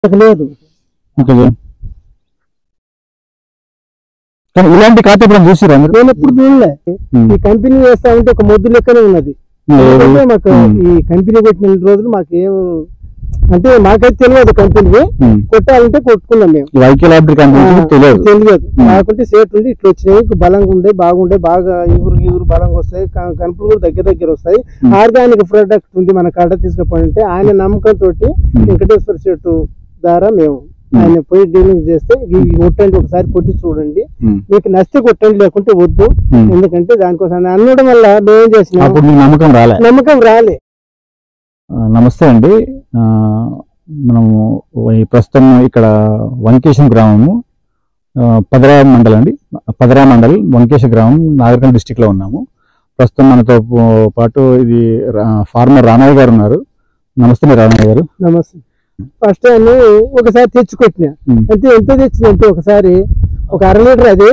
లేదు okay sir. కానీ ఇలాంటి ఖాతా ఎప్పుడైనా చూసిరా మీరు నేను ఎప్పుడు చూడలే ఉమ్. ఈ కంపెనీ వేస్తా ఉంటే ఒక మొద్దు లెక్కనే ఉన్నది లేదు. ఎందుకంటే మాకు ఉమ్. ఈ కంపెనీ పెట్టిన రోజులు మాకు ఏం అంటే మాకైతే తెలియదు కంపెనీ ఉమ్. కొట్టాలంటే కొట్టుకున్నాం మేము ఈ వైకే లాబరీ కంపెనీ ఆ, తెలియదు తెలియదు ఉమ్. కాకుంటే సేట్ ఉంది ఇట్లా వచ్చినాయి ఇంకా బలంగా ఉండే బాగుండే బాగా ఇగురు ఇగురు బలంగా వస్తాయి క- కనుపులు కూడా దగ్గర దగ్గర వస్తాయి ఉమ్. ఆర్గానిక్ ప్రొడక్ట్ ఉంది మన కాడ తీసుకుపోయింటే ఆయన నమ్మకం తోటి వెంకటేశ్వర చెట్టు ద్వారా మేము ఆయన పోయి డీలింగ్ చేస్తే ఇవి కొట్టండి ఒకసారి కొట్టి చూడండి ఉమ్. మీకు నచ్చితే కొట్టండి లేకుంటే వద్దు ఉమ్. ఎందుకంటే దానికోసం అని అనడం వల్ల మేమేం చేసినాం అప్పుడు మీకు నమ్మకం రాలే నమ్మకం రాలే ఆ, నమస్తే అండి ఆ, మనము ఈ ప్రస్తుతం ఇక్కడ వంకేశం గ్రామము ఆ, పదరా మండలం అండి పదరా మండల్ వంకేశ గ్రామం నాగరికల్ డిస్టిక్ లో ఉన్నాము ప్రస్తుతం మనతో పో- పాటు ఇది రా- ఫార్మర్ రామయ్య గారు ఉన్నారు నమస్తే మీరు రామయ్య గారు నమస్తే ఫస్ట్ టైం ఒకసారి తెచ్చుకొట్టిన ఉమ్. అంటే ఎంత తెచ్చిందంటే ఒకసారి ఒక అర లీటర్ అది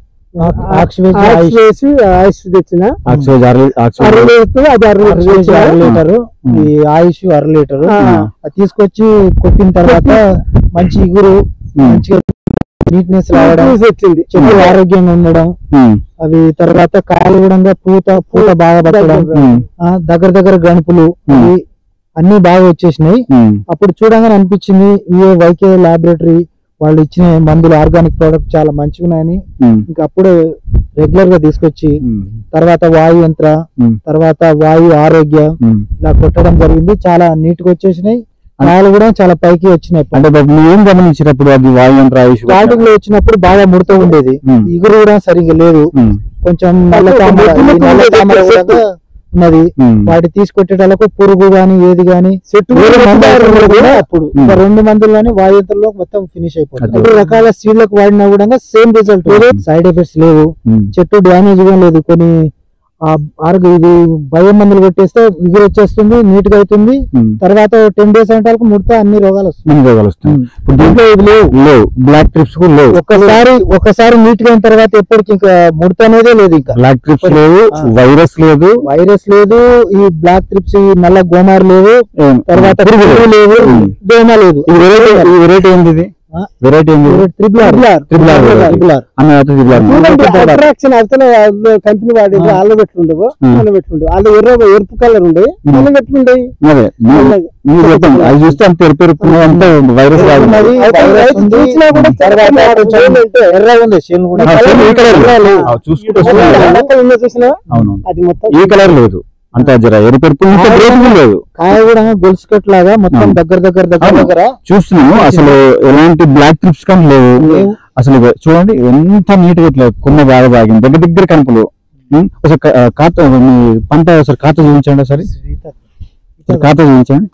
ఆక్సివేజ్ ఆయిల్ వేసి ఆయిల్ తెచ్చిన ఆక్సిజన్ అర లీ- అర ఆక్సిజన్ లీటర్ అది అర లీటర్ అర తెచ్చిన. లీటర్ ఉమ్. ఈ ఆయుష్ అర లీటర్ ఆ. అది తీసుకొచ్చి కొట్టిన తర్వాత మంచి ఇగురు ఉమ్. మంచిగా నీట్నెస్ రావడం జ్యూస్ వచ్చింది చెట్లు ఆరోగ్యంగా ఉండడం ఉమ్. అవి తర్వాత కాయలు కూడా పూత పూత బాగా పట్టడం ఉమ్. ఆ, దగ్గర దగ్గర గణపులు ఉమ్. అవి అన్ని బాగా వచ్చేసినాయి ఉమ్. అప్పుడు చూడంగానే అనిపించింది ఈ వైకే లాబొరేటరీ వాళ్ళు ఇచ్చిన మందులు ఆర్గానిక్ ప్రోడక్ట్ చాలా మంచిగా ఉన్నాయని ఉమ్. ఇంకా అప్పుడే రెగ్యులర్ గా తీసుకొచ్చి ఉమ్. తర్వాత వాయు యంత్ర ఉమ్. తర్వాత వాయు ఆరోగ్య ఉమ్. ఇలా కొట్టడం జరిగింది చాలా నీట్ గా వచ్చేసినాయి కాయలు కూడా చాలా పైకి వచ్చినాయి అంటే బాబు మీరు ఏం గమనించినప్పుడు అది వాయుయంత్ర ఆయుష్ స్టార్టింగ్ లో వచ్చినప్పుడు బాగా ముడత ఉండేది ఉమ్. ఇగురు కూడా సరిగ్గా లేదు ఉమ్. కొంచెం నల్ల ఒక తామర ముద్దు ఈ ముద్దు నల్ల ఉండేది తామర చెట్టు. కూడా ఉన్నది ఉమ్. వాటి తీసుకొట్టేటలకు పురుగు గాని ఏది గాని చెట్టు వేరే కూడా మందు పెట్టారు అవసరం కూడా కూడా అప్పుడు ఇంకా రెండు మందులు కానీ వాయుతంలో మొత్తం ఫినిష్ అయిపోతుంది అదే. అన్ని రకాల సీడ్లకు వాడినా కూడా సేమ్ రిజల్ట్ ఉమ్. సైడ్ ఎఫెక్ట్స్ లేవు ఉమ్. చెట్టు డ్యామేజ్ కూడా లేదు కొన్ని ఆ ఆరోగ్య ఇది భయం మందులు కొట్టేస్తే ఇగురు వచ్చేస్తుంది నీట్ గా అవుతుంది ఉమ్. తర్వాత టెన్ డేస్ అంటే ముడత అన్ని రోగాలు వస్తాయి మనకి రోగాలు వస్తాయి ఇప్పుడు దీంట్లో ఇది లేవు లేవు బ్లాక్ ట్రిప్స్ కూడా లేవు ఒక్కసారి ఒక్కసారి నీట్ గా అయిన తర్వాత ఎప్పటికి ఇంకా ముడత అనేదే లేదు ఇంకా బ్లాక్ ట్రిప్స్ లేవు ఆ. వైరస్ లేదు వైరస్ లేదు ఈ బ్లాక్ ట్రిప్స్ ఈ నల్ల గోమార్ లేవు ఏం- తర్వాత పురుగు పురుగు లేదు ఉమ్. దోమ లేదు ఈ వెరైటీ ఈ వెరైటీ ఏంది ఇది ఆ? వెరైటీ ఏంది ఇది? Triple R Triple R. Triple R అన్న అయితే triple R. చూడండి అట్రాక్షన్ అవతల కంపెనీ వాడి ఆ. అల్ల పెట్టుండవు ఆ. అల్ల పెట్టుండవు వాళ్ళు ఎర్ర ఎరుపు కలర్ ఉండవు ఉమ్. అల్ల పెట్టుండయి అదే మీరు- మీరు చెప్పండి అది చూస్తే అంత ఎరుపు ఎరుపు అంత వైరస్ కాదు ఉన్నది, అయితే వైరస్ రైతు ఉంది. చూసినా కూడా తర్వాత తెల్లగా కొంచెం ఏంటంటే ఎర్రగా ఉంది చేను కూడా ఆ, సేమ్ ఈ కలర్ లేదు. ఆ, చూసుకుంటే వస్తుంది కదా. అక్కడ ఉన్న చూసినా అవును అది మొత్తం ఈ కలర్ లేదు అంత జర ఎరుపు ఎరుపు ఇంత గ్రేట్ కూడా లేదు కాయ కూడా గొలుసు కట్ లాగా మొత్తం అవును. దగ్గర దగ్గర దగ్గర అవును. దగ్గర చూస్తున్నాము అసలు ఎలాంటి బ్లాక్ ట్రిప్స్ కానీ లేవు లేవు. అసలు ఇవి చూడండి ఎంత నీట్ గా ఇట్లా కొమ్మ బాగా బాగింది దగ్గర దగ్గర కనుపులు ఉం? ఒకసారి కా- ఖాతా మీ పంట ఒకసారి ఖాతా చూపించండి ఒకసారి ఒకసారి ఖాతా చూపించండి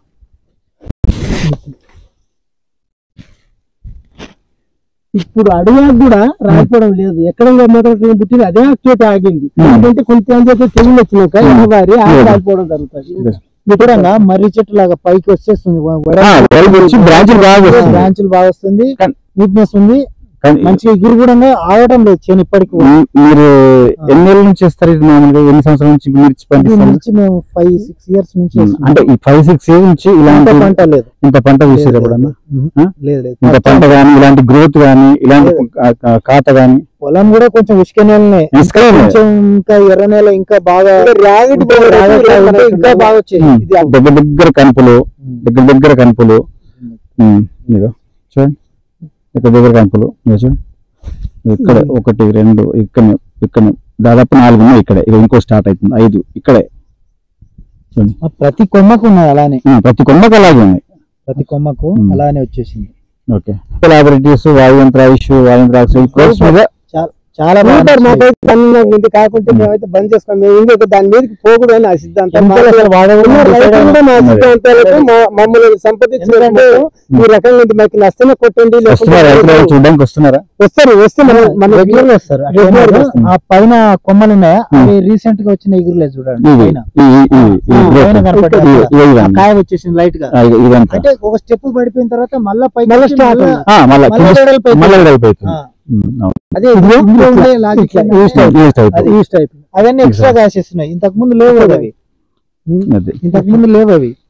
ఇప్పుడు అడవికి కూడా రాకపోవడం లేదు ఎక్కడ మొదటి పుట్టింది అదే చోట ఆగింది Hmm. ఎందుకంటే కొంచెం అయితే తెగులు వచ్చినాక Hmm. ఎన్నవారి ఆగి Hmm. రాకపోవడం జరుగుతుంది చూడంగా మర్రి చెట్టు లాగా పైకి వచ్చేస్తుంది ఆ, వైపు వచ్చి బ్రాంచులు బాగా వస్తుంది బ్రాంచులు బాగా వస్తుంది కానీ- నీట్నెస్ ఉంది కానీ మంచిగా ఇగురు కూడా ఆగడం లేదు చేను ఇప్పటికి కూడా. మీ- మీరు ఎన్ని ఏళ్ళ నుంచి చేస్తారు ఇది మామూలుగా ఎన్ని సంవత్సరాల నుంచి మిర్చి ఇది పండిస్తారు నుంచి మేము ఫైవ్ సిక్స్ ఇయర్స్ నుంచి ఉం. చేస్తున్నాం. అంటే ఈ ఫైవ్ సిక్స్ ఇయర్స్ నుంచి ఇంత ఇలాంటి పంట లేదు ఇంత పంట చూసారు లేదు, ఎప్పుడన్నా ఉహు. ఆ? లేదు లేదు ఇంత పంట గానీ ఇలాంటి గ్రోత్ గానీ ఇలాంటి లేదు. కా- కా- ఖాత గానీ పొలం కూడా కొంచెం ఇసుక నేలనే ఇసుక నేలనే. కొంచెం ఇంకా ఎర్ర నేల ఇంకా బాగా రాగడి ఇంకా రాగట్లా ఉంటే ఇంకా బాగా వచ్చేది ఉం. ఇది దగ్గర దగ్గర కనుపులు దగ్గర దగ్గర కనుపులు ఉం. ఇదిగో చూడండి దగ్గర దగ్గర కనుపులు ఇదిగో చూడండి ఇక్కడ ఒకటి రెండు ఇక్కడ ఇక్కడ దాదాపు నాలుగు ఉన్నాయి ఇక్కడే ఇక ఇంకో స్టార్ట్ అవుతుంది ఐదు ఇక్కడే ఆ ప్రతి కొమ్మకు ఉన్నది అలానే ఆ, ప్రతి కొమ్మకి అలాగే ఉన్నాయి ప్రతి కొమ్మకు ఉమ్. అలానే వచ్చేసింది ఓకే లాబొరేటరీస్ వాయుయంత్ర ఇష్యూ వాయుయంత్ర కోర్స్ మీద చాలా చాలా సూపర్ బాగా మాకైతే పన్ను ఉంది కాకుంటే మేమైతే బంద్ చేసుకోం మేము ఇంకొక దాని మీదకి పోకూడదు అని ఆ సిద్ధాంతం కెమికల్ అసలు వాడకూడదు ఉన్న అని decide రైతులు అయినా. కూడా మా సిద్ధాంతాలకు మా- మమ్మల్ని సంప్రదించినట్టు ఈ రకంగా ఉంది మాకు నష్టమే కొట్టండి లేకుంటే వస్తున్నారా రైతులు ఎవరు చూడడానికి వస్తున్నారా వస్తారు వస్తే మన మన రెగ్యులర్ గా వస్తారు అట్లా రెగ్యులర్ గా ఏమన్నా వస్తారు. ఆ పైన కొమ్మలు ఉన్నాయా ఉమ్. అవి రీసెంట్ గా వచ్చిన ఎగురులే చూడండి ఇవి పైన ఈ- ఈ- ఈ- ఈ ఆ, growth. పైన కనపడ్డాయి. ఇవి- ఇవి ఆ ఇవన్నీ. కాయ వచ్చేసింది లైట్ గా ఆ, ఇది- ఇదంతా అంటే ఒక స్టెప్ పడిపోయిన తర్వాత మళ్ళా పైకి మళ్ళా వచ్చి start మళ్ళా- ఆ, మళ్ళా మళ్ళా కింద- వెడల్పు అయిపోయింది. మళ్ళా వెడల్పోతుంది. ఆ, ఉమ్, అవును. అదే ఇందులో ఉండే లాజిక్ ఇట్లా, ఏంటంటే ఈస్ట్ టైప్, ఈస్ట్ టైప్. అది ఈస్ట్ టైప్ అవన్నీ ఎక్స్ట్రా కాసేస్తున్నాయి ఇంతకు ముందు లేవు కదా అవి అది. ఇంతకు ముందు లేవు అవి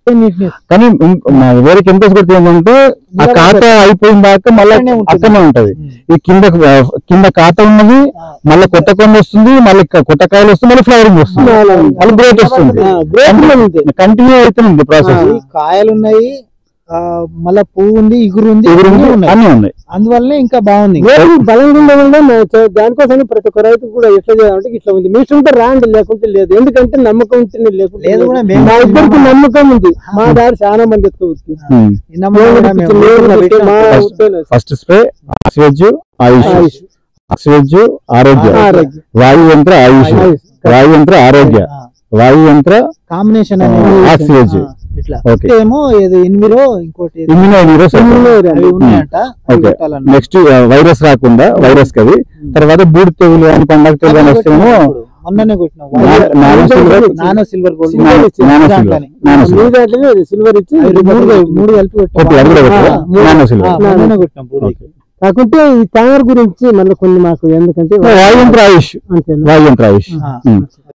నీట్నెస్ కానీ ఇం- మా వేరే కెమికల్స్ కొడితే ఏంటంటే ఆ ఖాతా అయిపోయిన దాకా మళ్ళీ అక్కడనే ఉంటుంది. అక్కడనే ఉంటది ఈ కింద కింద ఖాతా ఉన్నది మళ్ళీ కొత్త కొండ వస్తుంది మళ్ళీ క- కొత్త కాయలు వస్తుంది మళ్ళీ ఫ్లవరింగ్ వస్తుంది మళ్ళీ గ్రోత్ వస్తుంది గ్రేట్ ఉంది కంటిన్యూ అవుతుంది ప్రాసెస్ ఈ కాయలు ఉన్నాయి ఆ, మళ్ళా పువ్వు ఉంది ఇగురు ఉంది అన్నీ ఉన్నాయి అన్ని ఉన్నాయి అందువల్లనే ఇంకా బాగుంది గ్రేట్ బలంగా ఉండడం వల్ల మేము చే- దానికోసం ప్రతి ఒక్క రైతు కూడా ఎట్లా చేయాలంటే ఇట్లా ఉంది మీ ఉంటే రాండి లేకుంటే లేదు ఎందుకంటే నమ్మకం ఉంటే లేకుంటే లేదు లేదు. కూడా మేము మా ఇద్దరికి నమ్మకం ఉంది మా దారి చాలా మంది ఎత్తుకోవచ్చు నిన్న మొన్న కూడా మేము ఊర్లో పెట్టాం. ఫస్ట్ స్ప్రే ఆక్సివేజ్ ఆయుష్ ఆయుష్. ఆక్సివేజ్ ఆరోగ్య ఆరోగ్య. వాయు యంత్ర ఆయుష్ ఆయుష్. వాయు యంత్ర ఆరోగ్య ఆ, వాయు యంత్ర కాంబినేషన్ ఆ, అనేది ఆక్సివేజ్. ఆ, ఇట్లా ఓకే ఏమో ఏదో ఎన్విరో ఇంకోటి ఏదో ఇమ్యూనో అవి ఉన్నాయంట అవి ఓకే. పెట్టాలన్న నెక్స్ట్ వైరస్ రాకుండా వైరస్ కవి తర్వాత బూడి తెగులు అని పండగ తెగులు అని వస్తేమో మొన్ననే కొట్టినాం నా- nano silver nano silver gold nano nano silver దాంట్లోనే. నానో మీ సిల్వర్ దాంట్లోనే అది సిల్వర్ ఇచ్చి అవి ఇది మూడు మూడు మూడు కలిపి ఓకే కొట్టాం అది కూడా పెట్టారా? ఆ, మూడు. నానో ఆ, సిల్వర్ మొన్ననే కొట్టినాం మూడు ఓకే. కాకుంటే ఈ తామర గురించి మళ్ళీ కొన్ని మాకు ఎందుకంటే వాయు యంత్ర ఆయుష్ అంతేనా వాయు యంత్ర ఆయుష్ ఆ. ఉమ్.